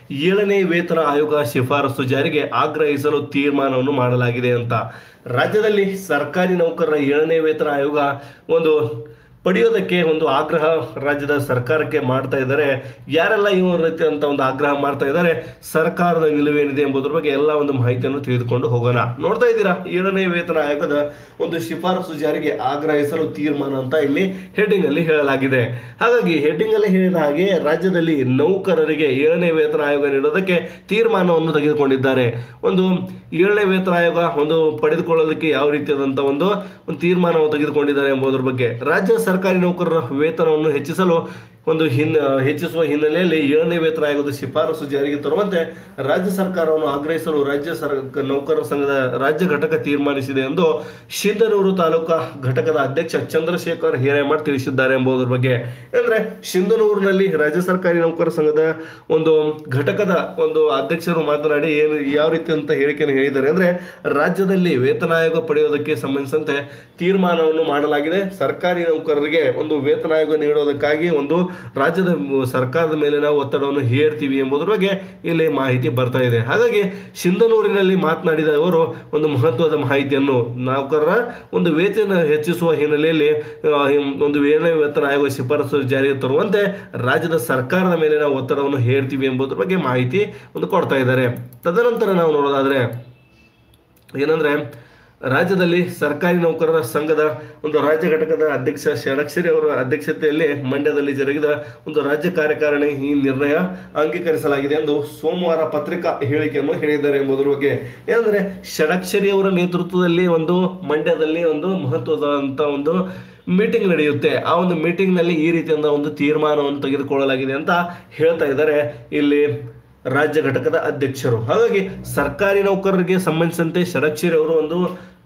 ಏಳನೇ ವೇತನ ಆಯೋಗ ಶಿಫಾರಸು ಜಾರಿಗೆ ಆಗ್ರಹಿಸಲು ತೀರ್ಮಾನವನ್ನು ಮಾಡಲಾಗಿದೆ ಅಂತ ರಾಜ್ಯದಲ್ಲಿ ಸರ್ಕಾರಿ ನೌಕರರ ಏಳನೇ ವೇತನ ಆಯೋಗ ಒಂದು ಪಡೆಯೋದಕ್ಕೆ ಒಂದು ಆಗ್ರಹ ರಾಜ್ಯದ ಸರ್ಕಾರಕ್ಕೆ ಮಾಡ್ತಾ ಇದ್ದಾರೆ ಯಾರೆಲ್ಲ ಈ ಒಂದು ರೀತಿಯಂತ ಒಂದು ಆಗ್ರಹ ಮಾಡ್ತಾ ಇದ್ದಾರೆ ಸರ್ಕಾರದ ನಿಲುವೇನಿದೆ ಎಂಬುದರ ಬಗ್ಗೆ ಎಲ್ಲ ಒಂದು ಮಾಹಿತಿಯನ್ನು ತಿಳಿದುಕೊಂಡು ಹೋಗೋಣ ನೋಡ್ತಾ ಇದ್ದೀರಾ ಏಳನೇ ವೇತನ ಆಯೋಗದ ಒಂದು ಶಿಫಾರಸು ಜಾರಿಗೆ ಆಗ್ರಹಿಸಲು ತೀರ್ಮಾನ ಅಂತ ಇಲ್ಲಿ ಹೆಡ್ಡಿಂಗ್ ಅಲ್ಲಿ ಹೇಳಲಾಗಿದೆ ಹಾಗಾಗಿ ಹೆಡ್ಡಿಂಗ್ ಅಲ್ಲಿ ಹೇಳಿದ ಹಾಗೆ ರಾಜ್ಯದಲ್ಲಿ ನೌಕರರಿಗೆ ಏಳನೇ ವೇತನ ಆಯೋಗ ನೀಡೋದಕ್ಕೆ ತೀರ್ಮಾನವನ್ನು ತೆಗೆದುಕೊಂಡಿದ್ದಾರೆ ಒಂದು ಏಳನೇ ವೇತನ ಆಯೋಗ ಒಂದು ಪಡೆದುಕೊಳ್ಳೋದಕ್ಕೆ ಯಾವ ರೀತಿಯಾದಂತ ಒಂದು ಒಂದು ತೀರ್ಮಾನವನ್ನು ತೆಗೆದುಕೊಂಡಿದ್ದಾರೆ ಎಂಬುದರ ಬಗ್ಗೆ ರಾಜ್ಯ ಸರ್ಕಾರಿ ನೌಕರರ ವೇತನವನ್ನು ಹೆಚ್ಚಿಸಲು ಒಂದು ಹಿನ್ನ ಹೆಚ್ಚಿಸುವ ಹಿನ್ನೆಲೆಯಲ್ಲಿ ಏಳನೇ ವೇತನ ಆಯೋಗದ ಶಿಫಾರಸು ಜಾರಿಗೆ ತರುವಂತೆ ರಾಜ್ಯ ಸರ್ಕಾರವನ್ನು ಆಗ್ರಹಿಸಲು ರಾಜ್ಯ ಸರ್ ನೌಕರರ ಸಂಘದ ರಾಜ್ಯ ಘಟಕ ತೀರ್ಮಾನಿಸಿದೆ ಎಂದು ಸಿಂಧನೂರು ತಾಲೂಕಾ ಘಟಕದ ಅಧ್ಯಕ್ಷ ಚಂದ್ರಶೇಖರ್ ಹಿರೇಮಠ್ ತಿಳಿಸಿದ್ದಾರೆ ಎಂಬುದರ ಬಗ್ಗೆ ಅಂದ್ರೆ ಸಿಂಧನೂರಿನಲ್ಲಿ ರಾಜ್ಯ ಸರ್ಕಾರಿ ನೌಕರರ ಸಂಘದ ಒಂದು ಘಟಕದ ಒಂದು ಅಧ್ಯಕ್ಷರು ಮಾತನಾಡಿ ಏನು ಯಾವ ರೀತಿ ಅಂತ ಹೇಳಿಕೆಯನ್ನು ಹೇಳಿದ್ದಾರೆ ಅಂದ್ರೆ ರಾಜ್ಯದಲ್ಲಿ ವೇತನ ಆಯೋಗ ಪಡೆಯೋದಕ್ಕೆ ಸಂಬಂಧಿಸಿದಂತೆ ತೀರ್ಮಾನವನ್ನು ಮಾಡಲಾಗಿದೆ ಸರ್ಕಾರಿ ನೌಕರರಿಗೆ ಒಂದು ವೇತನ ಆಯೋಗ ನೀಡೋದಕ್ಕಾಗಿ ಒಂದು ರಾಜ್ಯದ ಸರ್ಕಾರದ ಮೇಲೆ ನಾವು ಒತ್ತಡವನ್ನು ಹೇರ್ತೀವಿ ಎಂಬುದರ ಬಗ್ಗೆ ಇಲ್ಲಿ ಮಾಹಿತಿ ಬರ್ತಾ ಇದೆ ಹಾಗಾಗಿ ಸಿಂಧನೂರಿನಲ್ಲಿ ಮಾತನಾಡಿದ ಅವರು ಒಂದು ಮಹತ್ವದ ಮಾಹಿತಿಯನ್ನು ನೌಕರರ ಒಂದು ವೇತನ ಹೆಚ್ಚಿಸುವ ಹಿನ್ನೆಲೆಯಲ್ಲಿ ಆ, ಒಂದು ಏಳನೇ ವೇತನ ಆಯೋಗ ಶಿಫಾರಸು ಜಾರಿಗೆ ತರುವಂತೆ ರಾಜ್ಯದ ಸರ್ಕಾರದ ಮೇಲೆ ನಾವು ಒತ್ತಡವನ್ನು ಹೇರ್ತೀವಿ ಎಂಬುದರ ಬಗ್ಗೆ ಮಾಹಿತಿ ಒಂದು ಕೊಡ್ತಾ ಇದ್ದಾರೆ ತದನಂತರ ನಾವು ನೋಡೋದಾದ್ರೆ ಏನಂದ್ರೆ ರಾಜ್ಯದಲ್ಲಿ ಸರ್ಕಾರಿ ನೌಕರರ ಸಂಘದ ಒಂದು ರಾಜ್ಯ ಘಟಕದ ಅಧ್ಯಕ್ಷ ಷಡಕ್ಷರಿ ಅವರ ಅಧ್ಯಕ್ಷತೆಯಲ್ಲಿ ಮಂಡ್ಯದಲ್ಲಿ ಜರುಗಿದ ಒಂದು ರಾಜ್ಯ ಕಾರ್ಯಕಾರಿಣಿ ಈ ನಿರ್ಣಯ ಅಂಗೀಕರಿಸಲಾಗಿದೆ ಎಂದು ಸೋಮವಾರ ಪತ್ರಿಕಾ ಹೇಳಿಕೆಯನ್ನು ಹೇಳಿದ್ದಾರೆ ಎಂಬುದರ ಬಗ್ಗೆ ಏನಂದ್ರೆ ಷಡಕ್ಷರಿ ಅವರ ನೇತೃತ್ವದಲ್ಲಿ ಒಂದು ಮಂಡ್ಯದಲ್ಲಿ ಒಂದು ಮಹತ್ವದಂತ ಒಂದು ಮೀಟಿಂಗ್ ನಡೆಯುತ್ತೆ ಆ ಒಂದು ಮೀಟಿಂಗ್ ನಲ್ಲಿ ಈ ರೀತಿಯಾದ ಒಂದು ತೀರ್ಮಾನವನ್ನು ತೆಗೆದುಕೊಳ್ಳಲಾಗಿದೆ ಅಂತ ಹೇಳ್ತಾ ಇದ್ದಾರೆ ಇಲ್ಲಿ ರಾಜ್ಯ ಘಟಕದ ಅಧ್ಯಕ್ಷರು ಹಾಗಾಗಿ ಸರ್ಕಾರಿ ನೌಕರರಿಗೆ ಸಂಬಂಧಿಸಿದಂತೆ ಷಡಕ್ಷರಿ ಅವರು ಒಂದು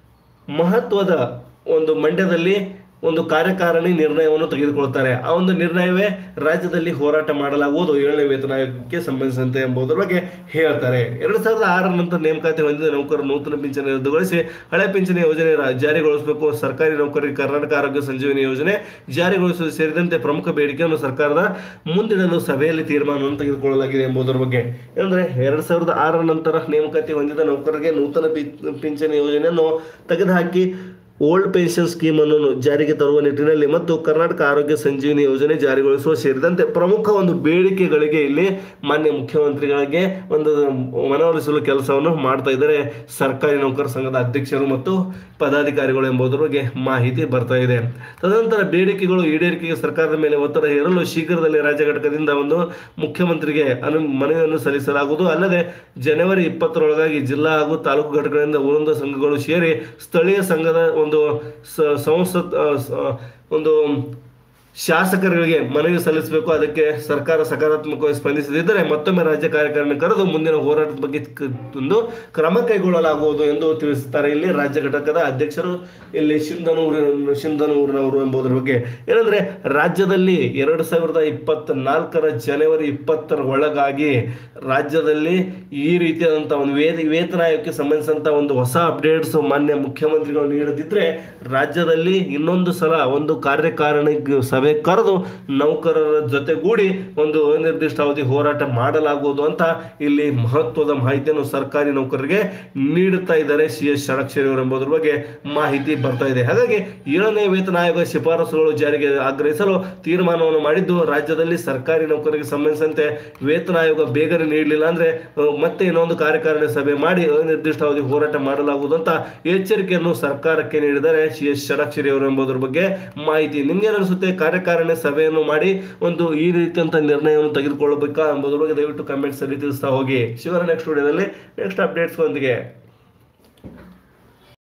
ಮಹತ್ವದ ಒಂದು ಮಂಡ್ಯದಲ್ಲಿ ಒಂದು ಕಾರ್ಯಕಾರಿಣಿ ನಿರ್ಣಯವನ್ನು ತೆಗೆದುಕೊಳ್ತಾರೆ ಆ ಒಂದು ನಿರ್ಣಯವೇ ರಾಜ್ಯದಲ್ಲಿ ಹೋರಾಟ ಮಾಡಲಾಗುವುದು ಏಳನೇ ವೇತನ ಆಯೋಗಕ್ಕೆ ಸಂಬಂಧಿಸಿದಂತೆ ಎಂಬುದರ ಬಗ್ಗೆ ಹೇಳ್ತಾರೆ ಎರಡ್ ಸಾವಿರದ ಆರರ ನಂತರ ನೇಮಕಾತಿ ಹೊಂದಿದ ನೌಕರರು ನೂತನ ಪಿಂಚಣಿ ರದ್ದುಗೊಳಿಸಿ ಹಳೆ ಪಿಂಚಣಿ ಯೋಜನೆ ರಾ- ಜಾರಿಗೊಳಿಸಬೇಕು ಸರ್ಕಾರಿ ನೌಕರರಿಗೆ ಕರ್ನಾಟಕ ಆರೋಗ್ಯ ಸಂಜೀವನಿ ಯೋಜನೆ ಜಾರಿಗೊಳಿಸುವುದು ಸೇರಿದಂತೆ ಪ್ರಮುಖ ಬೇಡಿಕೆಯನ್ನು ಸರ್ಕಾರದ ಮುಂದಿಡಲು ಸಭೆಯಲ್ಲಿ ತೀರ್ಮಾನವನ್ನು ತೆಗೆದುಕೊಳ್ಳಲಾಗಿದೆ ಎಂಬುದರ ಬಗ್ಗೆ ಅಂದ್ರೆ ಎರಡ್ ಸಾವಿರದ ಆರರ ನಂತರ ನೇಮಕಾತಿ ಹೊಂದಿದ ನೌಕರರಿಗೆ ನೂತನ ಪಿ- ಪಿಂಚಣಿ ಯೋಜನೆಯನ್ನು ತೆಗೆದುಹಾಕಿ ಓಲ್ಡ್ ಪೆನ್ಷನ್ ಸ್ಕೀಮ್ ಅನ್ನು ಜಾರಿಗೆ ತರುವ ನಿಟ್ಟಿನಲ್ಲಿ ಮತ್ತು ಕರ್ನಾಟಕ ಆರೋಗ್ಯ ಸಂಜೀವಿನಿ ಯೋಜನೆ ಜಾರಿಗೊಳಿಸುವ ಸೇರಿದಂತೆ ಪ್ರಮುಖ ಒಂದು ಬೇಡಿಕೆಗಳಿಗೆ ಇಲ್ಲಿ ಮಾನ್ಯ ಮುಖ್ಯಮಂತ್ರಿಗಳಿಗೆ ಒಂದು ಮನವೊಲಿಸಲು ಕೆಲಸವನ್ನು ಮಾಡ್ತಾ ಇದ್ದಾರೆ ಸರ್ಕಾರಿ ನೌಕರ ಸಂಘದ ಅಧ್ಯಕ್ಷರು ಮತ್ತು ಪದಾಧಿಕಾರಿಗಳು ಎಂಬುದರ ಬಗ್ಗೆ ಮಾಹಿತಿ ಬರ್ತಾ ಇದೆ ತದನಂತರ ಬೇಡಿಕೆಗಳು ಈಡೇರಿಕೆಗೆ ಸರ್ಕಾರದ ಮೇಲೆ ಒತ್ತಡ ಹೇರಲು ಶೀಘ್ರದಲ್ಲೇ ರಾಜ್ಯ ಘಟಕದಿಂದ ಒಂದು ಮುಖ್ಯಮಂತ್ರಿಗೆ ಅನು ಮನವಿಯನ್ನು ಸಲ್ಲಿಸಲಾಗುವುದು ಅಲ್ಲದೆ ಜನವರಿ ಇಪ್ಪತ್ತರೊಳಗಾಗಿ ಜಿಲ್ಲಾ ಹಾಗೂ ತಾಲೂಕು ಘಟಕಗಳಿಂದ ಒಂದೊಂದು ಸಂಘಗಳು ಸೇರಿ ಸ್ಥಳೀಯ ಸಂಘದ ಒಂದು ಸ- ಸಂಸತ್ ಆ, ಸ- ಒಂದು ಶಾಸಕರಿಗೆ ಮನವಿ ಸಲ್ಲಿಸಬೇಕು ಅದಕ್ಕೆ ಸರ್ಕಾರ ಸಕಾರಾತ್ಮಕವಾಗಿ ಸ್ಪಂದಿಸದಿದ್ದರೆ ಮತ್ತೊಮ್ಮೆ ರಾಜ್ಯ ಕಾರ್ಯಕಾರಿಣಿ ಕರೆದು ಮುಂದಿನ ಹೋರಾಟದ ಬಗ್ಗೆ ಕ- ಒಂದು ಕ್ರಮ ಕೈಗೊಳ್ಳಲಾಗುವುದು ಎಂದು ತಿಳಿಸುತ್ತಾರೆ ಇಲ್ಲಿ ರಾಜ್ಯ ಘಟಕದ ಅಧ್ಯಕ್ಷರು ಇಲ್ಲಿ ಸಿಂಧನೂರಿನ ಸಿಂಧನೂರಿನವರು ಎಂಬುದರ ಬಗ್ಗೆ ಏನಂದ್ರೆ ರಾಜ್ಯದಲ್ಲಿ ಎರಡು ಸಾವಿರದ ಇಪ್ಪತ್ತ ನಾಲ್ಕರ ಜನವರಿ ಇಪ್ಪತ್ತರ ಒಳಗಾಗಿ ರಾಜ್ಯದಲ್ಲಿ ಈ ರೀತಿಯಾದಂಥ ಒಂದು ವೇದ ವೇತನ ಆಯೋಗಕ್ಕೆ ಸಂಬಂಧಿಸಿದಂಥ ಒಂದು ಹೊಸ ಅಪ್ಡೇಟ್ಸ್ ಮಾನ್ಯ ಮುಖ್ಯಮಂತ್ರಿಗಳು ನೀಡದಿದ್ರೆ ರಾಜ್ಯದಲ್ಲಿ ಇನ್ನೊಂದು ಸಲ ಒಂದು ಕಾರ್ಯಕಾರಿಣಿ ಗ- ಸಭೆ ಕರೆದು ನೌಕರರ ಜೊತೆಗೂಡಿ ಒಂದು ಅನಿರ್ದಿಷ್ಟ ಅವಧಿ ಹೋರಾಟ ಮಾಡಲಾಗುವುದು ಅಂತ ಇಲ್ಲಿ ಮಹತ್ವದ ಮಾಹಿತಿಯನ್ನು ಸರ್ಕಾರಿ ನೌಕರರಿಗೆ ನೀಡುತ್ತಾ ಇದ್ದಾರೆ ಸಿ ಎಸ್ ಷಡಕ್ಷರಿ ಅವರು ಎಂಬುದರ ಬಗ್ಗೆ ಮಾಹಿತಿ ಬರ್ತಾ ಇದೆ ಹಾಗಾಗಿ ಏಳನೇ ವೇತನ ಆಯೋಗ ಶಿಫಾರಸುಗಳು ಜಾರಿಗೆ ಆಗ್ರಹಿಸಲು ತೀರ್ಮಾನವನ್ನು ಮಾಡಿದ್ದು ರಾಜ್ಯದಲ್ಲಿ ಸರ್ಕಾರಿ ನೌಕರರಿಗೆ ಸಂಬಂಧಿಸಿದಂತೆ ವೇತನ ಆಯೋಗ ಬೇಗನೆ ನೀಡಲಿಲ್ಲ ಅಂದ್ರೆ ಅಹ್, ಮತ್ತೆ ಇನ್ನೊಂದು ಕಾರ್ಯಕಾರಿಣಿ ಸಭೆ ಮಾಡಿ ಅನಿರ್ದಿಷ್ಟ ಅವಧಿ ಹೋರಾಟ ಮಾಡಲಾಗುವುದು ಅಂತ ಎಚ್ಚರಿಕೆಯನ್ನು ಸರ್ಕಾರಕ್ಕೆ ನೀಡಿದ್ದಾರೆ ಸಿ ಎಸ್ ಷಡಕ್ಷರಿ ಅವರು ಎಂಬುದರ ಬಗ್ಗೆ ಮಾಹಿತಿ ನಿಮ್ಗೆ ಅನಿಸುತ್ತೆ ಕಾರ್ಯಕಾರಿಣಿ ಸಭೆಯನ್ನು ಮಾಡಿ ಒಂದು ಈ ರೀತಿಯಂತ ನಿರ್ಣಯವನ್ನು ತೆಗೆದುಕೊಳ್ಳಬೇಕಾ ಎಂಬುದರ ಬಗ್ಗೆ ದಯವಿಟ್ಟು ಕಮೆಂಟ್ಸ್ ಅಲ್ಲಿ ತಿಳಿಸ್ತಾ ಹೋಗಿ ಶಿವರ ನೆಕ್ಸ್ಟ್ ವಿಡಿಯೋದಲ್ಲಿ ನೆಕ್ಸ್ಟ್ ಅಪ್ಡೇಟ್ಸ್ ಒಂದಿಗೆ